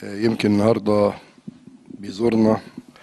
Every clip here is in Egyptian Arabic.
يمكن النهارده بيزورنا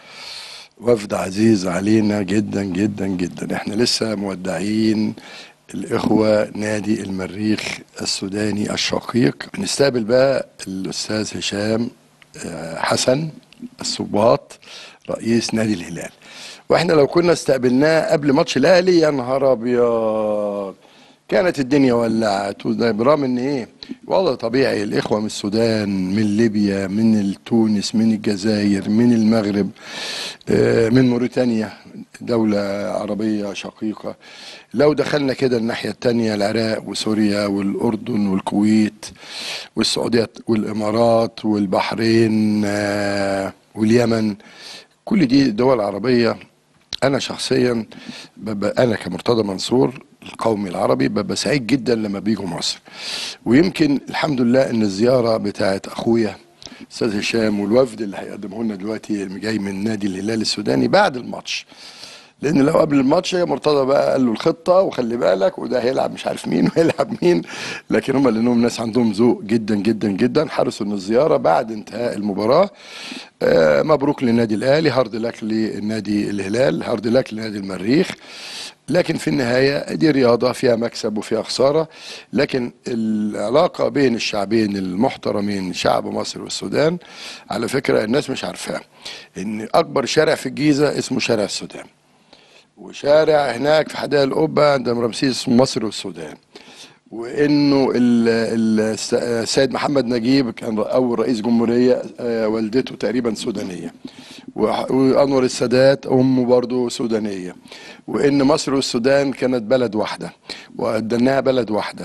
وفد عزيز علينا جدا جدا جدا احنا لسه مودعين الاخوه نادي المريخ السوداني الشقيق بنستقبل بقى الاستاذ هشام آه، حسن الصباط رئيس نادي الهلال واحنا لو كنا استقبلناه قبل ماتش الاهلي يا نهار ابيض كانت الدنيا ولعت وده برغم ان ايه وضع طبيعي الاخوه من السودان من ليبيا من تونس من الجزائر من المغرب آه، من موريتانيا دولة عربية شقيقة لو دخلنا كده الناحية التانية العراق وسوريا والأردن والكويت والسعودية والإمارات والبحرين آه، واليمن كل دي دول عربية انا شخصيا ببقى انا كمرتضى منصور القومي العربي ببقى سعيد جدا لما بيجوا مصر ويمكن الحمد لله ان الزياره بتاعت اخويا استاذ هشام والوفد اللي هيقدمه لنا دلوقتي جاي من نادي الهلال السوداني بعد الماتش لان لو قبل الماتش مرتضى بقى قال له الخطه وخلي بالك وده هيلعب مش عارف مين وهيلعب مين لكن هم لانهم ناس عندهم ذوق جدا جدا جدا حرصوا ان الزياره بعد انتهاء المباراه آه مبروك للنادي الاهلي هارد لك للنادي الهلال هارد لك لنادي المريخ لكن في النهاية دي رياضة فيها مكسب وفيها خسارة لكن العلاقة بين الشعبين المحترمين شعب مصر والسودان على فكرة الناس مش عارفاها ان اكبر شارع في الجيزة اسمه شارع السودان وشارع هناك في حدائق القبة عند رمسيس مصر والسودان وانه ال- ال- السيد محمد نجيب كان اول رئيس جمهوريه آه، والدته تقريبا سودانيه وح- وانور السادات امه برضه سودانيه وان مصر والسودان كانت بلد واحده وقدناها بلد واحده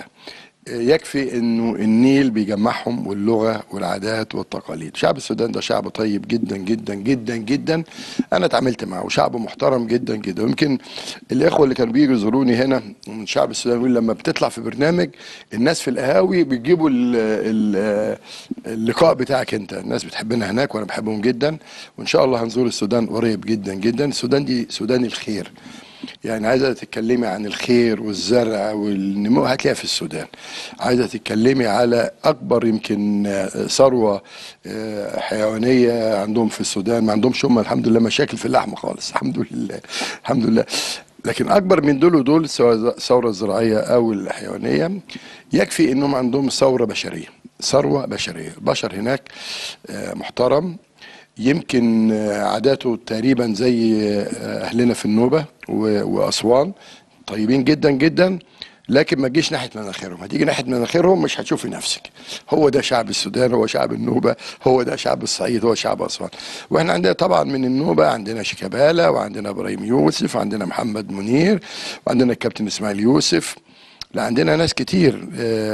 يكفي انه النيل بيجمعهم واللغه والعادات والتقاليد شعب السودان ده شعب طيب جدا جدا جدا جدا انا اتعاملت معه وشعب محترم جدا جدا ويمكن الاخوه اللي كانوا بيجوا يزوروني هنا من شعب السودان يقول لما بتطلع في برنامج الناس في القهاوي بيجيبوا ال ال اللقاء بتاعك انت الناس بتحبنا هناك وانا بحبهم جدا وان شاء الله هنزور السودان قريب جدا جدا السودان دي سودان الخير يعني عايزه تتكلمي عن الخير والزرع والنمو هتلاقيها في السودان عايزه تتكلمي على اكبر يمكن آه، ثروه آه، حيوانيه عندهم في السودان ما عندهمش هم الحمد لله مشاكل في اللحم خالص الحمد لله الحمد لله لكن اكبر من دول ودول سواء الثوره الزراعيه او الحيوانيه يكفي انهم عندهم ثوره بشريه ثروه بشريه البشر هناك آه، محترم يمكن آه، عاداته تقريبا زي آه، اهلنا في النوبه و- واسوان طيبين جدا جدا لكن ما تجيش ناحيه مناخيرهم هتيجي ناحيه مناخيرهم مش هتشوفي نفسك هو ده شعب السودان هو شعب النوبه هو ده شعب الصعيد هو شعب اسوان واحنا عندنا طبعا من النوبه عندنا شيكابالا وعندنا ابراهيم يوسف وعندنا محمد منير وعندنا الكابتن اسماعيل يوسف لا عندنا ناس كتير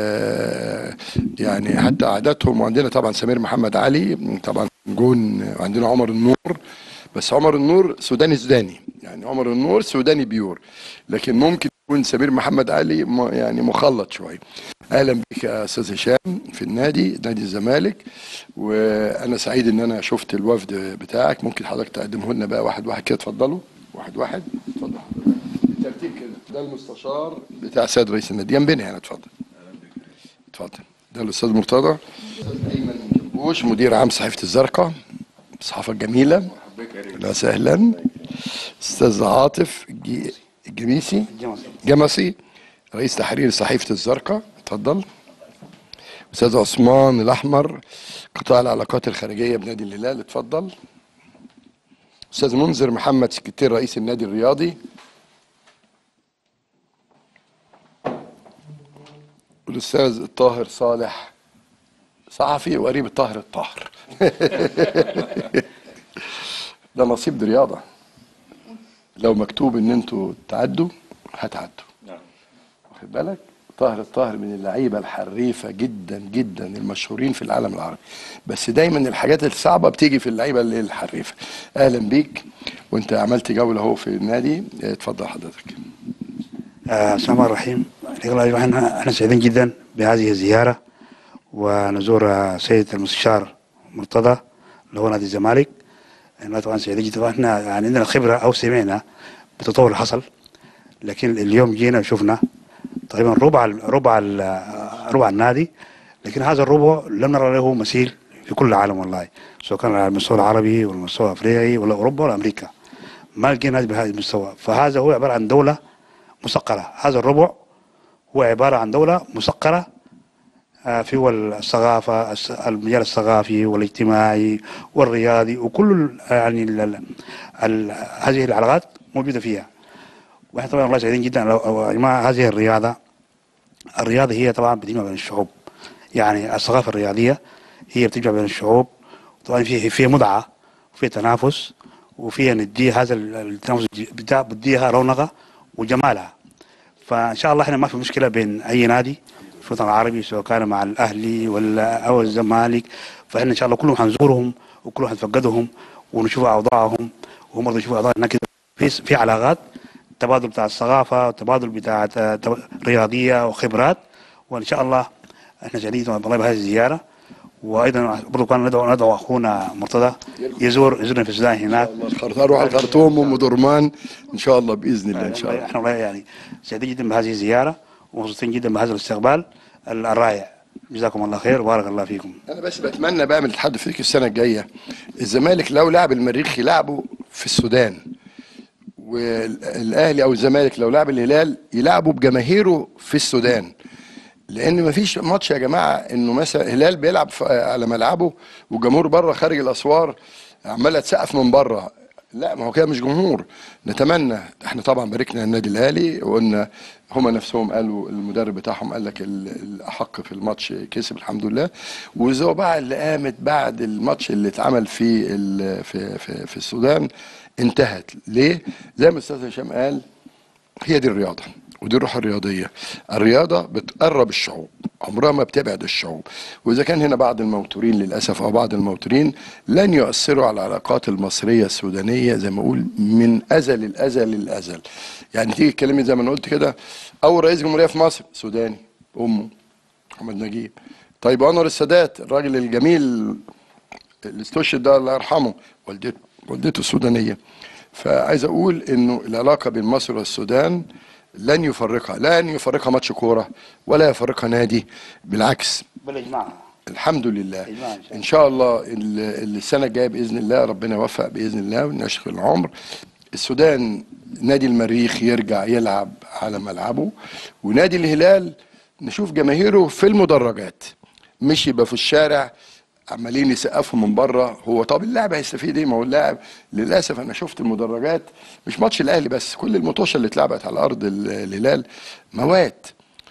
آه، يعني حتى عاداتهم وعندنا طبعا سمير محمد علي طبعا جون عندنا عمر النور بس عمر النور سوداني سوداني يعني عمر النور سوداني بيور لكن ممكن يكون سمير محمد علي م- يعني مخلط شويه اهلا بك يا استاذ هشام في النادي نادي الزمالك وانا سعيد ان انا شفت الوفد بتاعك ممكن حضرتك تقدمه لنا بقى واحد واحد كده اتفضلوا واحد واحد اتفضل حضرتك بالترتيب كده ده المستشار بتاع سيد رئيس النادي جنبنا هنا اتفضل اتفضل ده الاستاذ مرتضى استاذ ايمن جنبوش مدير عام صحيفه الزرقاء الصحافه الجميله اهلا وسهلا استاذ عاطف الجي- الجميسي جمسي رئيس تحرير صحيفه الزرقاء اتفضل استاذ عثمان الاحمر قطاع العلاقات الخارجيه بنادي الهلال اتفضل استاذ منذر محمد سكرتير رئيس النادي الرياضي والاستاذ الطاهر صالح صحفي وقريب الطاهر الطاهر ده نصيب دي رياضه لو مكتوب ان انتوا تعدوا هتعدوا واخد بالك طاهر الطاهر من اللعيبه الحريفه جدا جدا المشهورين في العالم العربي بس دايما الحاجات الصعبه بتيجي في اللعيبه اللي الحريفه اهلا بيك وانت عملت جوله اهو في النادي اتفضل حضرتك آه، بسم الله الرحمن الرحيم الإغلاق احنا احنا سعيدين جدا بهذه الزيارة ونزور آه، سيد المستشار مرتضى اللي هو نادي الزمالك احنا طبعا سعيدين جدا احنا يعني عندنا خبرة او سمعنا بالتطور اللي حصل لكن اليوم جينا وشفنا تقريبا ربع ال- ربع ال- ربع النادي لكن هذا الربع لم نرى له مثيل في كل العالم والله سواء كان على المستوى العربي ولا المستوى الافريقي ولا اوروبا ولا امريكا ما لقينا ناس بهذا المستوى فهذا هو عباره عن دوله مسقره هذا الربع هو عباره عن دوله مسقره آه، في هو الثقافه الس- المجال الثقافي والاجتماعي والرياضي وكل ال- يعني ال ال ال هذه العلاقات موجوده فيها واحنا طبعا والله سعيدين جدا لو- أو- يا جماعه هذه الرياضه الرياضه هي طبعا بتجمع بين الشعوب يعني الثقافه الرياضيه هي بتجمع بين الشعوب طبعا فيها فيها متعه وفيها تنافس وفيها ندي هذا ال- التنافس بتاع بديها رونقها وجمالها فان شاء الله احنا ما في مشكله بين اي نادي في الوطن العربي سواء كان مع الاهلي ولا او الزمالك فاحنا ان شاء الله كلهم حنزورهم وكلهم حنفقدهم ونشوف اوضاعهم وهم برضه يشوفوا اوضاعنا كده في في علاقات تبادل بتاع الثقافه وتبادل بتاع ت- رياضيه وخبرات وان شاء الله احنا سعيدين والله بهذه الزياره وايضا برضه كان ندعو ندعو اخونا مرتضى يزور يزورنا في السودان هناك الخرطوم اروح الخرطوم وام درمان ان شاء الله باذن الله ان شاء الله احنا والله يعني سعيدين جدا بهذه الزياره ومبسوطين جدا بهذا الاستقبال الرائع جزاكم الله خير وبارك الله فيكم انا بس بتمنى بقى من الاتحاد الافريقي السنه الجايه الزمالك لو لعب المريخ يلعبه في السودان والاهلي او الزمالك لو لعب الهلال يلعبوا بجماهيره في السودان لان مفيش ماتش يا جماعه انه مثلا الهلال بيلعب في- على ملعبه والجمهور بره خارج الاسوار عماله تسقف من بره لا ما هو كده مش جمهور نتمنى احنا طبعا باركنا النادي الاهلي وقلنا هما نفسهم قالوا المدرب بتاعهم قال لك ال- الاحق في الماتش كسب الحمد لله والزوبعه اللي قامت بعد الماتش اللي اتعمل في ال- في في, في السودان انتهت ليه زي ما الاستاذ هشام قال هي دي الرياضة ودي الروح الرياضية الرياضة بتقرب الشعوب عمرها ما بتبعد الشعوب وإذا كان هنا بعض الموتورين للأسف أو بعض الموتورين لن يؤثروا على العلاقات المصرية السودانية زي ما أقول من أزل الأزل للأزل يعني تيجي تكلمي زي ما أنا قلت كده أول رئيس جمهورية في مصر سوداني أمه محمد نجيب طيب أنور السادات الراجل الجميل اللي استشهد ده الله يرحمه والدته والدته سودانيه فعايز اقول انه العلاقه بين مصر والسودان لن يفرقها لن يفرقها ماتش كوره ولا يفرقها نادي بالعكس بل اجماعها الحمد لله إجماع إن شاء الله. ان شاء الله ال- السنه الجايه باذن الله ربنا يوفق باذن الله ونشغل العمر السودان نادي المريخ يرجع يلعب على ملعبه ونادي الهلال نشوف جماهيره في المدرجات مش يبقى في الشارع عمالين يسقفوا من بره هو طب اللاعب هيستفيد ايه ما هو اللاعب للاسف انا شفت المدرجات مش ماتش الاهلي بس كل المطوشه اللي اتلعبت على ارض ال- الهلال موات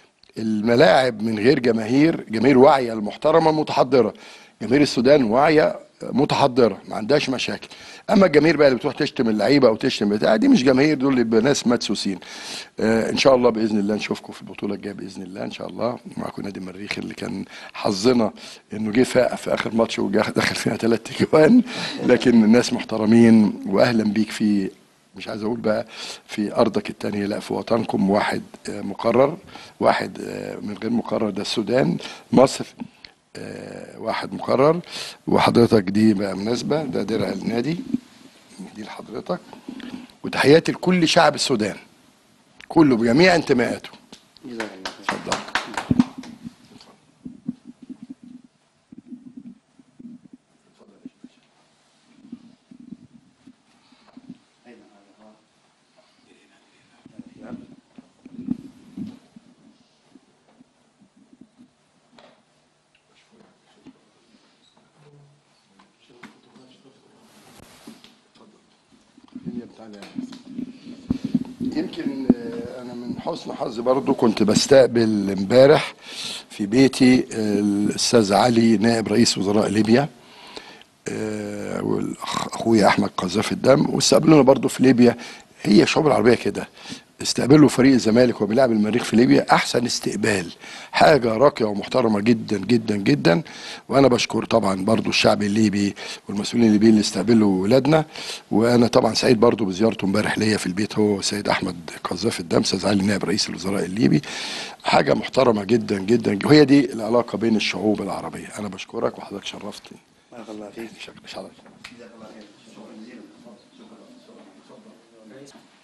الملاعب من غير جماهير جماهير واعيه المحترمه المتحضره جماهير السودان واعيه متحضره ما عندهاش مشاكل اما الجماهير بقى اللي بتروح تشتم اللعيبه او تشتم بتاع دي مش جماهير دول يبقى ناس مدسوسين آه ان شاء الله باذن الله نشوفكم في البطوله الجايه باذن الله ان شاء الله معاكم نادي المريخ اللي كان حظنا انه جه فاق في اخر ماتش ودخل فينا ثلاث اجوان لكن الناس محترمين واهلا بيك في مش عايز اقول بقى في ارضك التانية لا في وطنكم واحد آه، مقرر واحد آه، من غير مقرر ده السودان مصر آه، واحد مقرر وحضرتك دي بقى مناسبة ده درع النادي دي لحضرتك وتحياتي لكل شعب السودان كله بجميع انتماءاته جزاك الله خير اتفضل يمكن آه، انا من حسن حظي برضو كنت بستقبل امبارح في بيتي آه، الاستاذ علي نائب رئيس وزراء ليبيا آه، واخويا احمد قذافي الدم واستقبلونا برضو في ليبيا هي الشعوب العربيه كده استقبلوا فريق الزمالك وهو بيلعب المريخ في ليبيا احسن استقبال حاجه راقيه ومحترمه جدا جدا جدا وانا بشكر طبعا برضو الشعب الليبي والمسؤولين الليبيين اللي استقبلوا ولادنا وانا طبعا سعيد برضو بزيارته امبارح ليا في البيت هو سيد احمد قذافي الدم استاذ علي نائب رئيس الوزراء الليبي حاجه محترمه جدا جدا وهي دي العلاقه بين الشعوب العربيه انا بشكرك وحضرتك شرفتني بارك الله فيك شكرا شكرا